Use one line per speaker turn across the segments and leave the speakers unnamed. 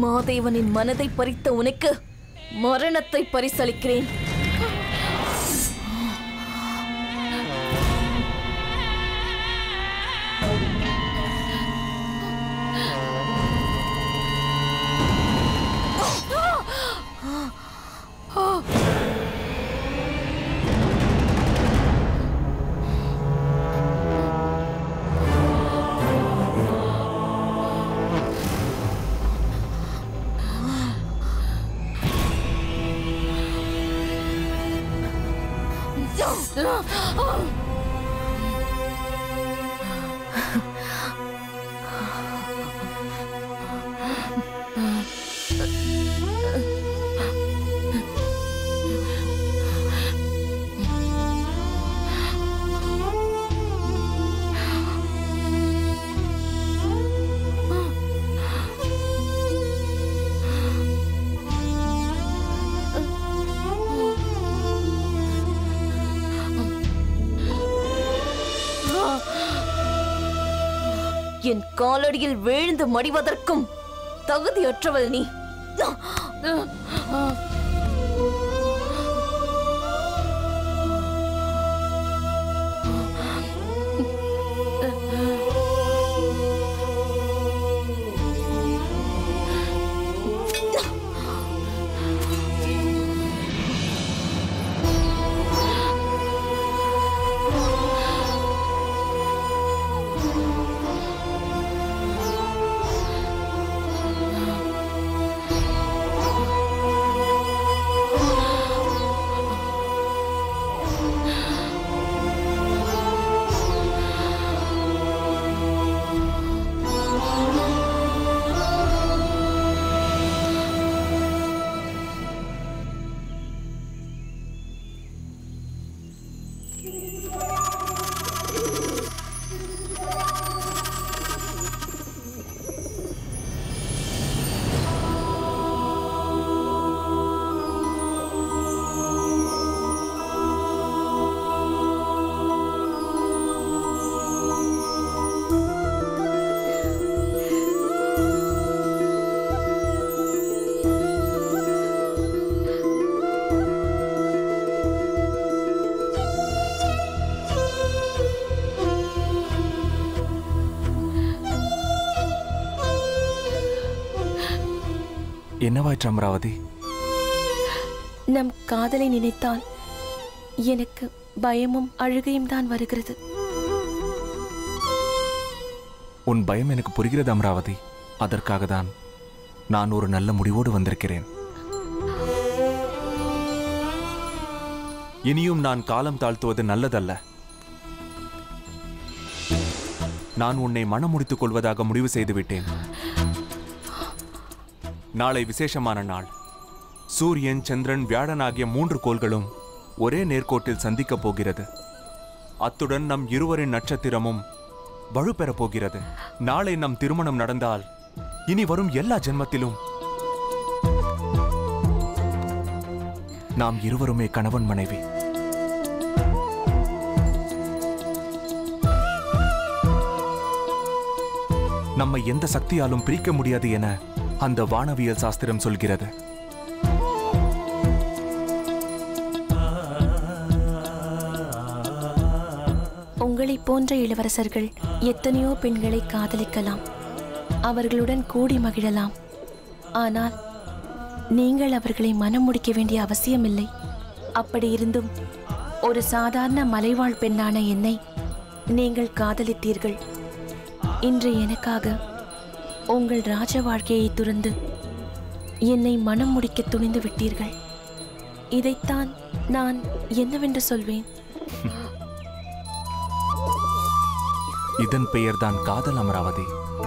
மாதேவனின் மனதை பறித்த உனக்கு மரணத்தை பரிசளிக்கிறேன் என் காலடியில் வீழ்ந்து மடிவதற்கும் தகுதியற்றவள் நீ
என்னவாயிற்று அமராவதி
நம் காதலை நினைத்தால் எனக்கு பயமும் அழுகையும் தான் வருகிறது
உன் பயம் எனக்கு புரிகிறது அமராவதி அதற்காக தான் நான் ஒரு நல்ல முடிவோடு வந்திருக்கிறேன் இனியும் நான் காலம் தாழ்த்துவது நல்லதல்ல நான் உன்னை மனம் முடித்துக் கொள்வதாக முடிவு செய்து விட்டேன் நாளை விசேஷமான நாள் சூரியன் சந்திரன் வியாழன் ஆகிய மூன்று கோள்களும் ஒரே நேர்கோட்டில் சந்திக்கப் போகிறது அத்துடன் நம் இருவரின் நட்சத்திரமும் வலுப்பெறப் போகிறது நாளை நம் திருமணம் நடந்தால் இனி வரும் எல்லா ஜென்மத்திலும் நாம் இருவருமே கணவன் மனைவி நம்மை எந்த சக்தியாலும் பிரிக்க முடியாது என அந்த வானவியல் சாஸ்திரம் சொல்கிறது
உங்களைப் போன்ற இளவரசர்கள் எத்தனையோ பெண்களை காதலிக்கலாம் அவர்களுடன் கூடி மகிழலாம் ஆனால் நீங்கள் அவர்களை மனம் முடிக்க வேண்டிய அவசியமில்லை அப்படி இருந்தும் ஒரு சாதாரண மலைவாழ் பெண்ணான என்னை நீங்கள் காதலித்தீர்கள் இன்று எனக்காக உங்கள் ராஜ வாழ்க்கையை துறந்து என்னை மனம் முடிக்க துணிந்து விட்டீர்கள் இதைத்தான் நான் என்னவென்று சொல்வேன்
இதன் பெயர்தான் காதல் அமராவதி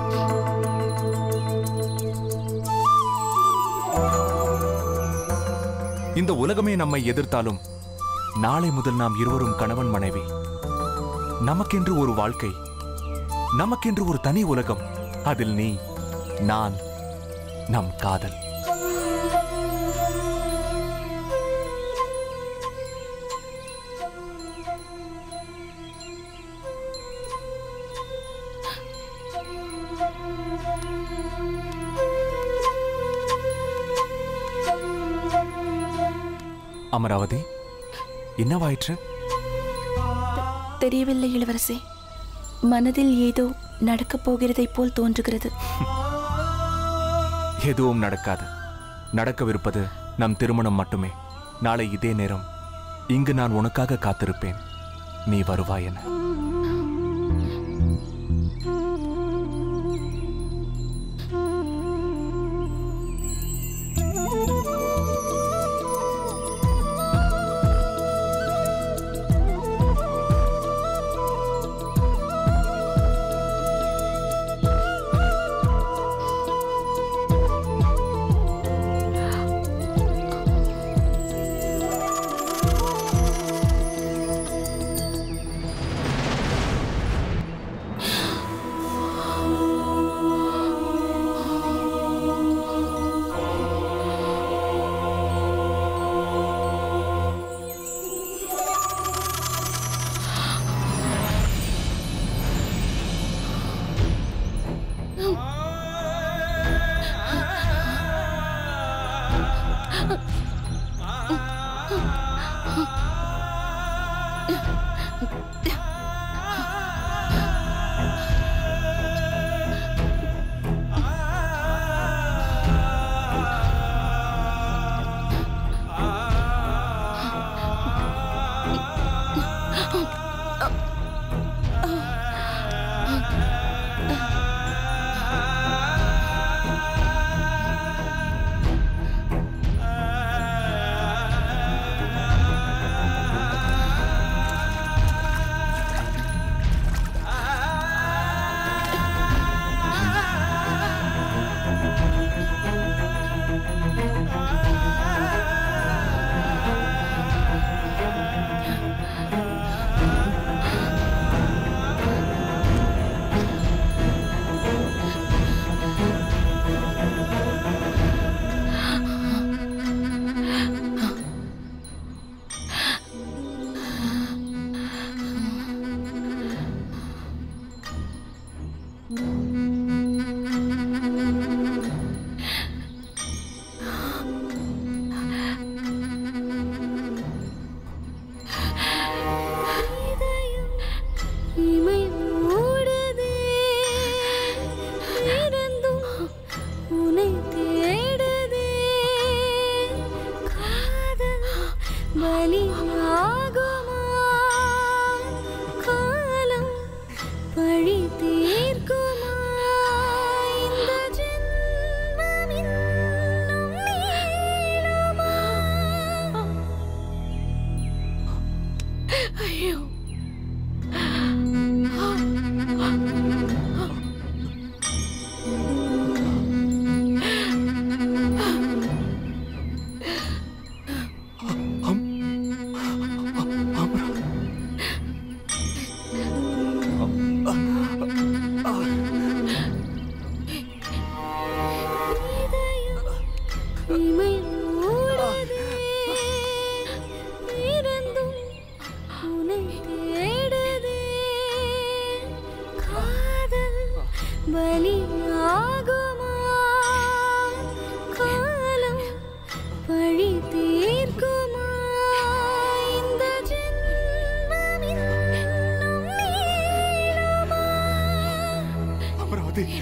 இந்த உலகமே நம்மை எதிர்த்தாலும் நாளை முதல் நாம் இருவரும் கணவன் மனைவி நமக்கென்று ஒரு வாழ்க்கை நமக்கென்று ஒரு தனி உலகம் அதில் நீ நான் நம் காதல் அமராவதி என்னவாயிற்று
தெரியவில்லை இளவரசே மனதில் ஏதோ நடக்கப் போகிறதைப் போல் தோன்றுகிறது
எதுவும் நடக்காது நடக்கவிருப்பது நம் திருமணம் மட்டுமே நாளை இதே நேரம் இங்கு நான் உனக்காக காத்திருப்பேன் நீ வருவாய் என
இமை மூடுதே இருந்தும் உன்னை தேடுதே காதல் பலியாகுமா காலம் பழி தீர்க்குமா இந்த ஜென்மம் இன்னும் நீளுமா ஐயோ இமை மூடுதே இருந்தும் உன்னை தேடுதே காதல் பலியாகுமா காலம் பழி தீர்க்குமா இந்த ஜென்மம் இன்னும் நீளுமா
அமராவதி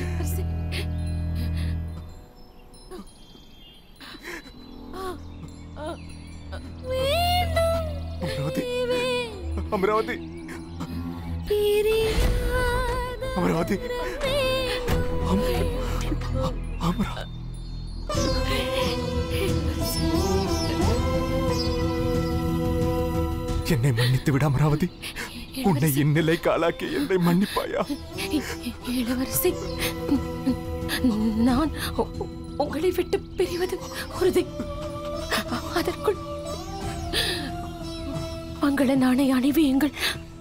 மீண்டும்
அமராவதி
வேண்டும்
அமராவதி
பிரியாத
அமராவதி
வேண்டும்
அமரா என்னை மன்னித்து விட அமராவதி உன்னை இந்நிலைக்கு ஆளாக்கி என்னை மன்னிப்பாயா
இளவரசி நான் உ- உ- உங்களை விட்டு பிரிவது உறுதி அதற்குள் மங்கள நாணை அணிவியுங்கள்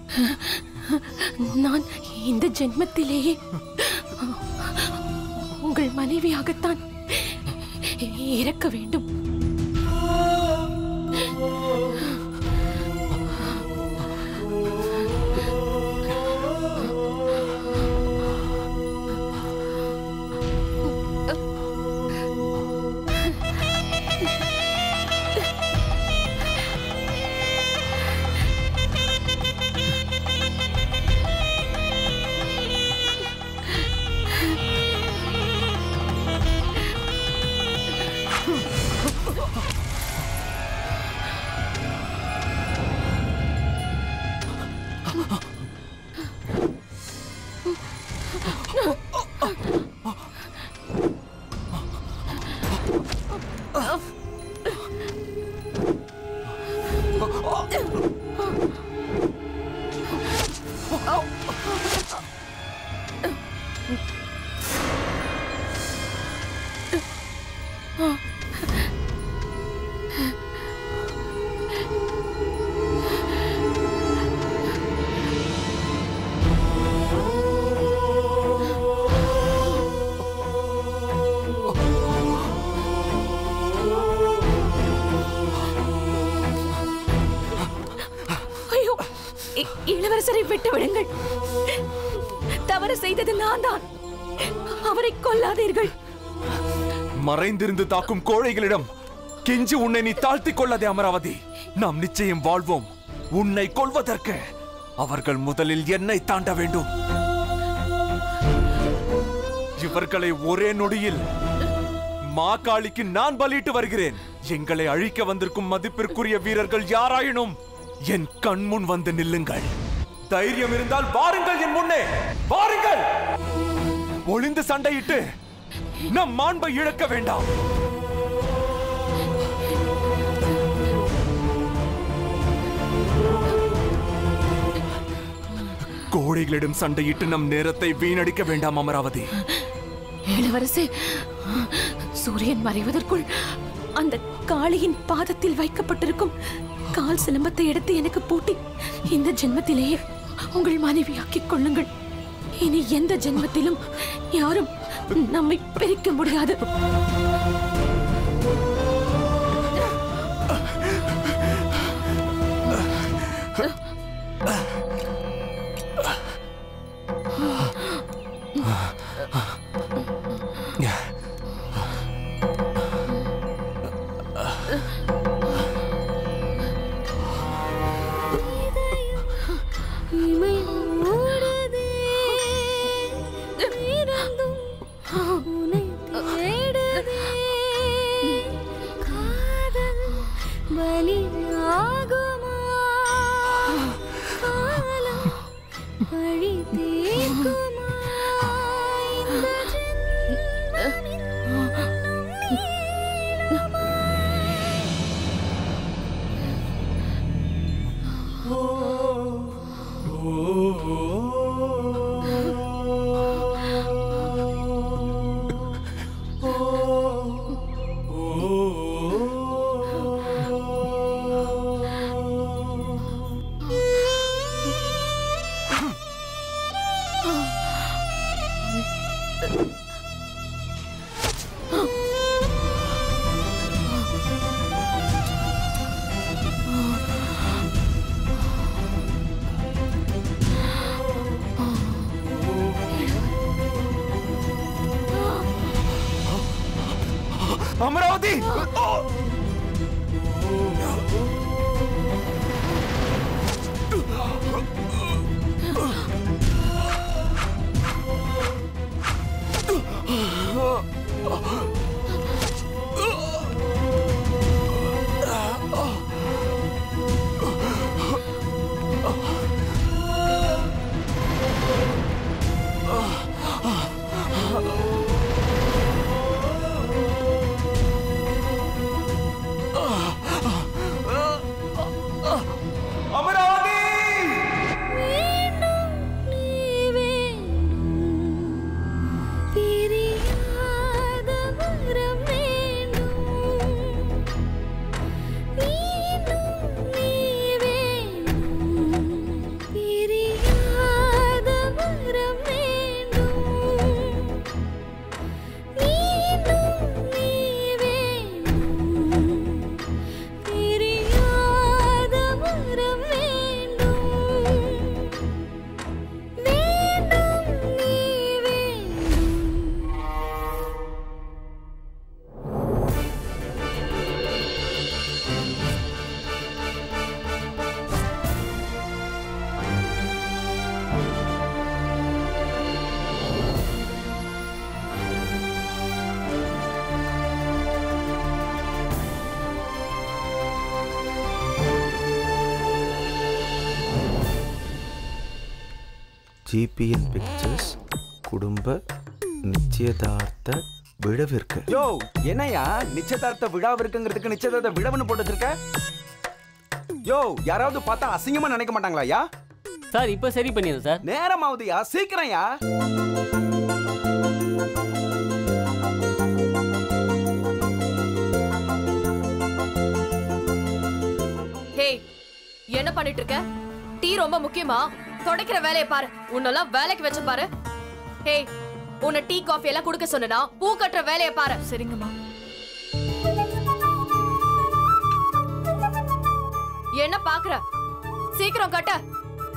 நான் இந்த ஜென்மத்திலேயே உங்கள் மனைவியாகத்தான் இறக்க வேண்டும் இ- இளவரசரை விட்டு விடுங்கள் தவறு செய்தது நான் தான் அவரை கொல்லாதீர்கள்
மறைந்திருந்து தாக்கும் கோழைகளிடம் கெஞ்சி உன்னை நீ தாழ்த்திக் கொள்ளாதே அமராவதி நாம் நிச்சயம் வாழ்வோம் உன்னை கொல்வதற்கு அவர்கள் முதலில் என்னை தாண்ட வேண்டும் இவர்களை ஒரே நொடியில் மாகாளிக்கு நான் பலியிட்டு வருகிறேன் எங்களை அழிக்க வந்திருக்கும் மதிப்பிற்குரிய வீரர்கள் யாராயினும் என் கண் முன் வந்து நில்லுங்கள் தைரியம் இருந்தால் வாருங்கள் என் முன்னே வாருங்கள் ஒளிந்து சண்டையிட்டு நம் மாண்பை இழக்க வேண்டாம் கோழைகளிடம் சண்டையிட்டு நம் நேரத்தை வீணடிக்க வேண்டாம் அமராவதி
இளவரசே சூரியன் மறைவதற்குள் அந்த காளியின் பாதத்தில் வைக்கப்பட்டிருக்கும் கால் சிலம்பத்தை எடுத்து எனக்கு பூட்டி இந்த ஜென்மத்திலேயே உங்கள் மனைவியாக்கிக் கொள்ளுங்கள் இனி எந்த ஜென்மத்திலும் யாரும் நம்மை பிரிக்க முடியாது
இமை மூடுதே இருந்தும் உன்னை தேடுதே காதல் பலியாகுமா காலம் வழி தீர்க்குமா இந்த ஜென்மமின் நீளமா
அமராவதி ஆ! அமராவதி
வேண்டும் நீ வேண்டும் பிரியாத வரம் வேண்டும் மீண்டும் நீ வேண்டும் பிரியாத வரம் வேண்டும் மீண்டும் நீ வேண்டும் பிரியாத வரம் வேண்டும் வேண்டும் நீ வேண்டும்
ஜிபிஎன் பிக்சர்ஸ் குடும்ப நிச்சயதார்த்த விழவிற்கு
யோ என்னையா நிச்சயதார்த்த விழாவிற்குங்கிறதுக்கு நிச்சயதார்த்த விழாவுன்னு போட்டு வச்சிருக்க யோ யாராவது பார்த்தா அசிங்கமா நினைக்க மாட்டாங்களாயா
சார் இப்போ சரி பண்ணிடுறேன் சார்
நேரமாவதுயா சீக்கிரம்யா
ஹேய் என்ன பண்ணிட்டு இருக்க டீ ரொம்ப முக்கியமா துடைக்கிற வேலையை பாரு உன்னெல்லாம் வேலைக்கு வச்சு பாரு ஹேய் உன்னை டீ காஃபி எல்லாம் குடுக்க சொன்னா பூ கட்டுற வேலையை பாரு சரிங்கம்மா என்ன பாக்குற சீக்கிரம் கட்ட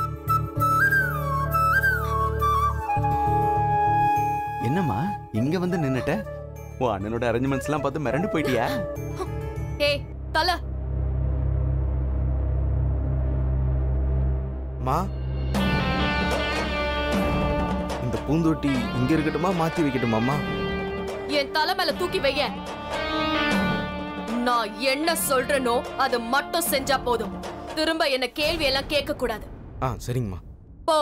என்னம்மா இங்க வந்து நின்னுட்ட உன் அண்ணனோட அரேஞ்ச்மெண்ட்ஸ் எல்லாம் பார்த்து மிரண்டு போயிட்டியா
ஏய் தல
மா இந்த பூந்தொட்டி இங்க இருக்கட்டுமா மாத்தி வைக்கட்டுமாம்மா
என் தலை மேல தூக்கி வைய நான் என்ன சொல்றேனோ அது மட்டும் செஞ்சா போதும் திரும்ப என்ன கேள்வி எல்லாம் கேட்க கூடாது
ஆ சரிங்கம்மா
போ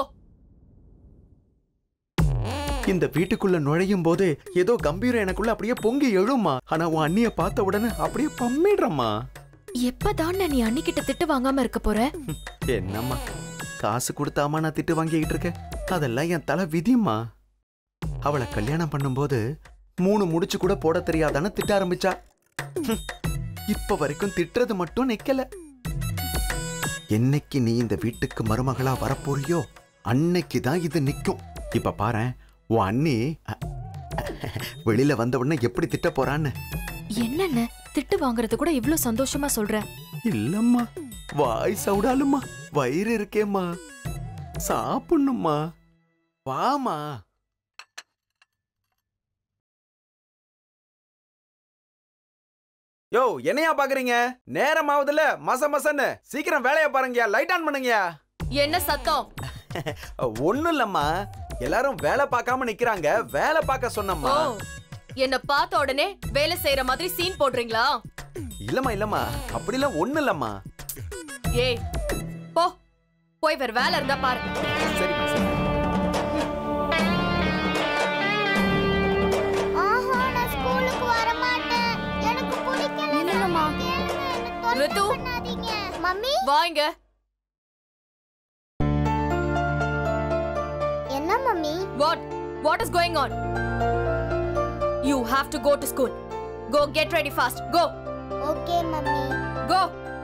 இந்த வீட்டுக்குள்ள நுழையும் போது ஏதோ கம்பீரம் எனக்குள்ள அப்படியே பொங்கி எழுமா ஆனா உன் அண்ணிய பார்த்த உடனே அப்படியே பம்மிடுறம்மா
எப்பதான் நீ அன்னிக்கிட்ட திட்டு வாங்காம இருக்க போற
என்னம்மா காசு கொடுத்தாமா நான் திட்டு வாங்கிக்கிட்டு இருக்கேன் அதெல்லாம் என் தலை விதிம்மா அவளை கல்யாணம் பண்ணும்போது மூணு முடிச்சு கூட போட தெரியாதான்னு திட்ட ஆரம்பிச்சா ஹம், இப்ப வரைக்கும் திட்டுறது மட்டும் நிக்கல என்னைக்கு நீ இந்த வீட்டுக்கு மருமகளா வரப்போறியோ அன்னைக்கு தான் இது நிக்கும் இப்ப பாரேன் உன் அண்ணி அ, வெளியில வந்த உடனே எப்படி திட்ட போறான்னு
என்னென்ன திட்டு வாங்குறது கூட இவ்ளோ சந்தோஷமா சொல்ற
இல்லம்மா வாய் சவுடாலும்மா வயிறு இருக்கேம்மா சாப்பிடணும்மா வாமா
யோ என்னையா பாக்குறீங்க நேரம் ஆகுதுல மச மசன்னு சீக்கிரம் வேலையை பாருங்கயா லைட் ஆன் பண்ணுங்கயா
என்ன சத்தம்
ஒண்ணும் இல்லம்மா எல்லாரும் வேலை பார்க்காம நிக்கிறாங்க வேலை பார்க்க
ஓ
சொன்னம்மா
என்ன பார்த்த உடனே வேலை செய்யற மாதிரி சீன் போடுறீங்களா
இல்லம்மா இல்லம்மா அப்படிலாம் ஒண்ணும் இல்லம்மா
ஏய் போ போய் வேற வேலை இருந்தா பாரு
சரிம்மா சரி
ஆஹா நான் ஸ்கூலுக்கு வர மாட்டேன் எனக்கு பிடிக்கல
என்னங்கம்மா?
ரித்து.
பண்ணாதீங்க மம்மி
வாங்க
என்ன mummy
what what is going on you have to go to school go get ready fast go
okay mummy
go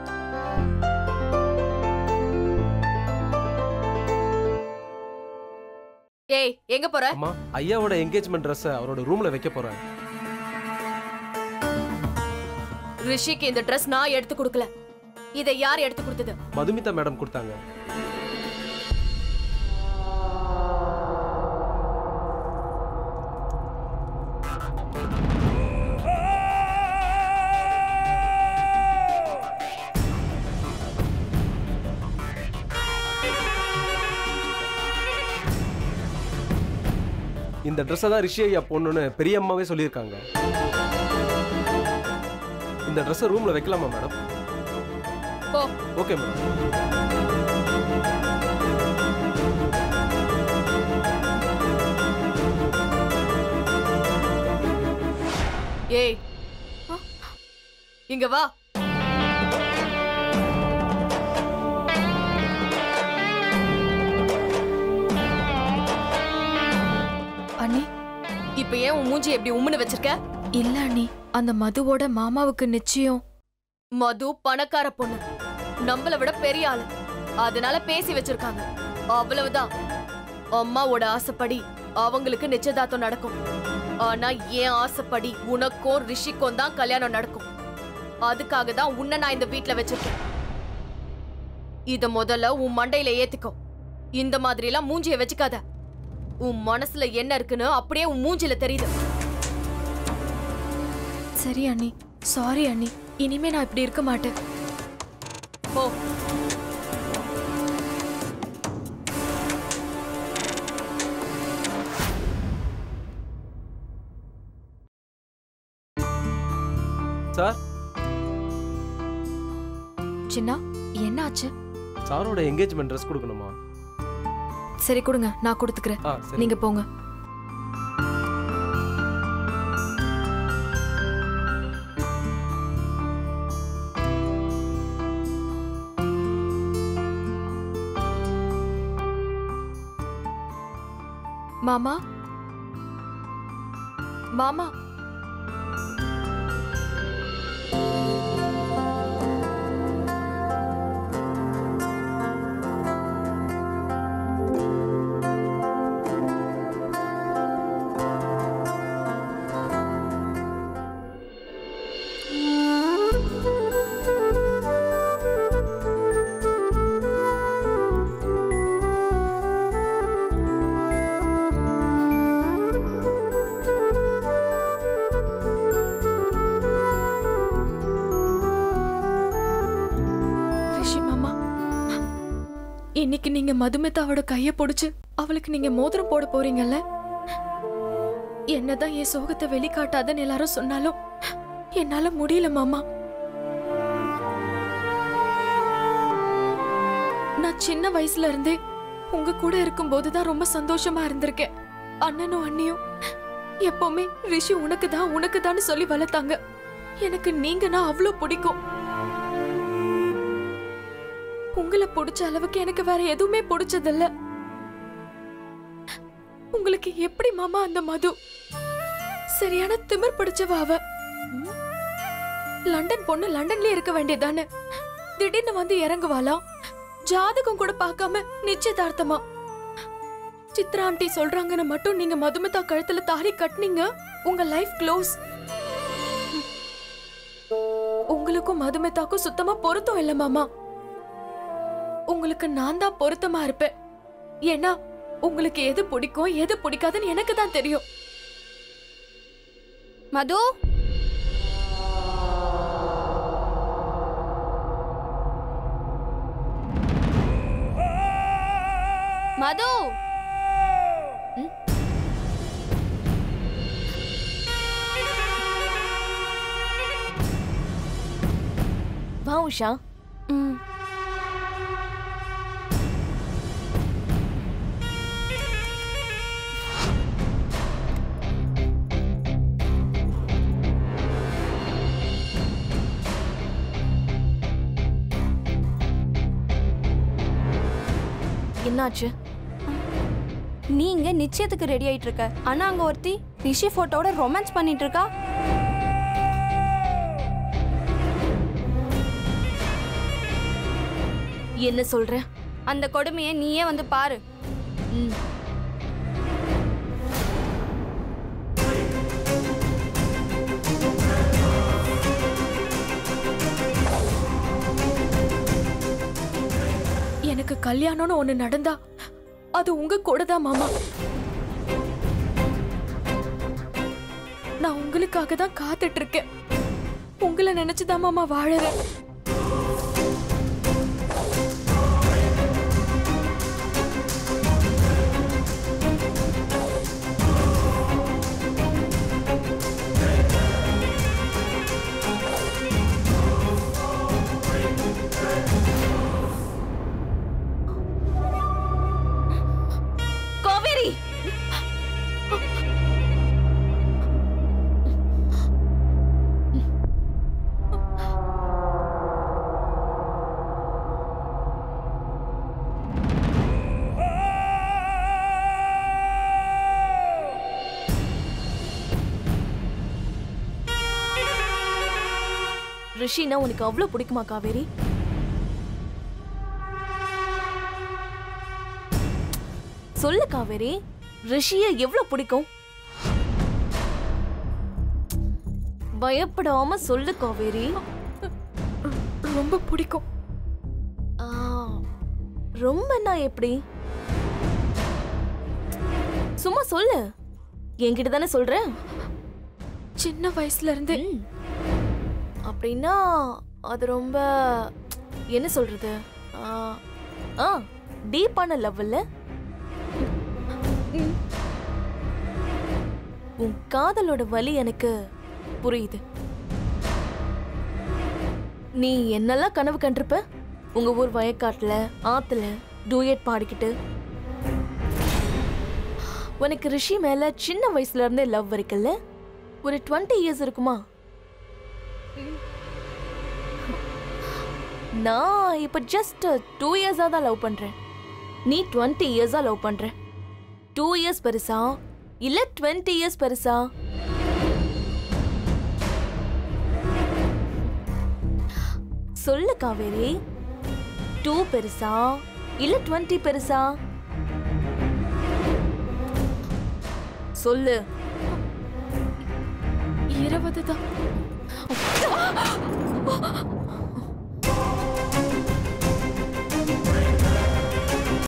ஏய் எங்க போற
அம்மா ஐயாவோட என்கேஜ்மெண்ட் ட்ரெஸ்ஸை அவரோட ரூம்ல வைக்க போறேன்
ரிஷிக்கு இந்த Dress நான் எடுத்து கொடுக்கல இதை யார் எடுத்து கொடுத்தது
மதுமிதா மேடம் கொடுத்தாங்க இந்த ட்ரெஸ்ஸை தான் ரிஷி ஐயா போடணும்னு பெரிய அம்மாவே சொல்லியிருக்காங்க இந்த ட்ரெஸ்ஸை ரூம்ல வைக்கலாமா மேடம்
போ
ஓகே மேடம்
ஏய் இங்க வா
அண்ணி
இப்ப ஏன் உன் மூஞ்சி எப்படி உம்முன்னு வச்சிருக்க
இல்ல அண்ணி அந்த மதுவோட மாமாவுக்கு நிச்சயம்
மது பணக்கார பொண்ணு நம்மள விட பெரிய ஆளு அதனால பேசி வச்சிருக்காங்க அவ்வளவுதான் அம்மாவோட ஆசைப்படி அவங்களுக்கு நிச்சயதார்த்தம் நடக்கும் ஆனா என் ஆசைப்படி உனக்கும் ரிஷிக்கும் தான் கல்யாணம் நடக்கும் அதுக்காக தான் உன்னை நான் இந்த வீட்ல வச்சிருக்கேன் இத முதல்ல உன் மண்டையில ஏத்திக்கோ இந்த மாதிரி எல்லாம் மூஞ்சிய வச்சுக்காத உன் மனசுல என்ன இருக்குன்னு அப்படியே உன் மூஞ்சில தெரியுது
சரி அண்ணி சாரி அண்ணி இனிமே நான் இப்படி இருக்க மாட்டேன்
போ
சார்
சின்னா என்னாச்சு
சாரோட என்கேஜ்மெண்ட் ட்ரெஸ் கொடுக்கணுமா
சரி கொடுங்க நான் கொடுத்துக்கிறேன்
ஆ சரி
நீங்க போங்க மாமா மாமா இன்னைக்கு நீங்க மதுமிதாவோட கைய பிடிச்சு அவளுக்கு நீங்க மோதிரம் போட போறீங்கல்ல என்னதான் என் சோகத்தை வெளிக்காட்டாதன்னு எல்லாரும் சொன்னாலும் என்னால முடியல மாமா நான் சின்ன வயசுல இருந்தே உங்க கூட இருக்கும்போது தான் ரொம்ப சந்தோஷமா இருந்திருக்கேன் அண்ணனும் அண்ணியும் எப்பவுமே ரிஷி உனக்கு தான் உனக்கு தான் சொல்லி வளர்த்தாங்க எனக்கு நீங்கன்னா அவ்வளோ பிடிக்கும் உங்களை பிடிச்ச அளவுக்கு எனக்கு வேற எதுவுமே பிடிச்சதில்ல உங்களுக்கு எப்படி மாமா அந்த மது சரியான திமிர் பிடிச்சவ அவ ம்? லண்டன் பொண்ணு லண்டன்லயே இருக்க வேண்டியதானே திடீர்னு வந்து இறங்குவாளாம் ஜாதகம் கூட பார்க்காம நிச்சயதார்த்தமா சித்ரா ஆண்டி சொல்றாங்கன்னு மட்டும் நீங்க மதுமிதா கழுத்துல தாலி கட்டுனீங்க உங்க லைஃப் க்ளோஸ் உங்களுக்கும் மதுமிதாக்கும் சுத்தமா பொருத்தம் இல்ல மாமா உங்களுக்கு நான் தான் பொருத்தமா இருப்பேன் ஏன்னா உங்களுக்கு எது பிடிக்கும் எது பிடிக்காதுன்னு எனக்கு தான் தெரியும்
மது மது
வா உஷா
ம்
என்னாச்சு
நீங்க நிச்சயத்துக்கு ரெடி ஆயிட்டு இருக்க ஆனா அங்க ஒருத்தி ரிஷி போட்டோட ரொமான்ஸ் பண்ணிட்டு இருக்கா
என்ன சொல்ற
அந்த கொடுமையை நீயே வந்து பாரு
ம்.
எனக்கு கல்யாணம்னு ஒண்ணு நடந்தா அது உங்க கூட தான் மாமா நான் உங்களுக்காக தான் காத்துட்டு இருக்கேன் உங்களை நினைச்சுதான் மாமா வாழறேன்
காவேரி ரிஷினா உனக்கு அவ்வளவு பிடிக்குமா காவேரி சொல்லு காவேரி ரிஷிய எவ்வளவு பிடிக்கும் பயப்படாம சொல்லு காவேரி
ரொம்ப பிடிக்கும்
ஆ, ரொம்பன்னா எப்படி சும்மா சொல்லு என்கிட்ட தானே சொல்ற
சின்ன வயசுல இருந்து
ம். அப்படின்னா அது ரொம்ப என்ன சொல்றது ஆ, ஆ டீப்பான லெவல்ல உன் காதலோட வலி எனக்கு புரியுது நீ என்னெல்லாம் கனவு கண்டிருப்ப உங்க ஊர் வயக்காட்டுல ஆத்துல டூயட் பாடிக்கிட்டு உனக்கு ரிஷி மேல சின்ன வயசுல இருந்தே லவ் இருக்குல்ல ஒரு டுவெண்ட்டி இயர்ஸ் இருக்குமா நான் இப்ப ஜஸ்ட் டூ இயர்ஸா தான் லவ் பண்றேன் நீ டுவெண்ட்டி இயர்ஸா லவ் பண்ற டூ இயர்ஸ் பெருசா இல்ல டுவெண்ட்டி இயர்ஸ் பெருசா சொல்லு காவேரி டூ பெருசா இல்ல டுவெண்ட்டி பெருசா சொல்லு
இருபது தான்